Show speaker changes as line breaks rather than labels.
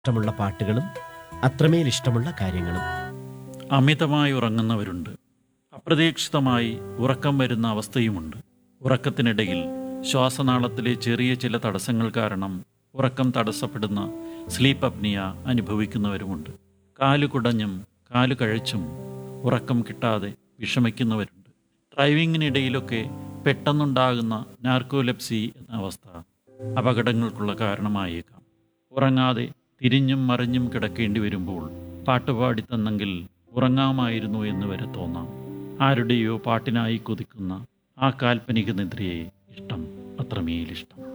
ഇഷ്ടമുള്ള പാട്ടുകളും അത്രമേൽ ഇഷ്ടമുള്ള കാര്യങ്ങളും
അമിതമായി ഉറങ്ങുന്നവരുണ്ട് അപ്രതീക്ഷിതമായി ഉറക്കം വരുന്ന അവസ്ഥയുമുണ്ട് ഉറക്കത്തിനിടയിൽ ശ്വാസനാളത്തിലെ ചെറിയ ചില തടസ്സങ്ങൾ കാരണം ഉറക്കം തടസ്സപ്പെടുന്ന സ്ലീപ്പ് അപ്നിയ അനുഭവിക്കുന്നവരുമുണ്ട് കാല് കുടഞ്ഞും കാല് കഴച്ചും ഉറക്കം കിട്ടാതെ വിഷമിക്കുന്നവരുണ്ട് ഡ്രൈവിങ്ങിനിടയിലൊക്കെ പെട്ടെന്നുണ്ടാകുന്ന നാർക്കോലെപ്സി എന്ന അവസ്ഥ അപകടങ്ങൾക്കുള്ള കാരണമായേക്കാം ഉറങ്ങാതെ തിരിഞ്ഞും മറിഞ്ഞും കിടക്കേണ്ടി വരുമ്പോൾ പാട്ടുപാടി തന്നെങ്കിൽ ഉറങ്ങാമായിരുന്നു എന്ന് വരെ തോന്നാം ആരുടെയോ പാട്ടിനായി കൊതിക്കുന്ന ആ കാൽപ്പനിക നിദ്രയെ ഇഷ്ടം അത്രമേലിഷ്ടം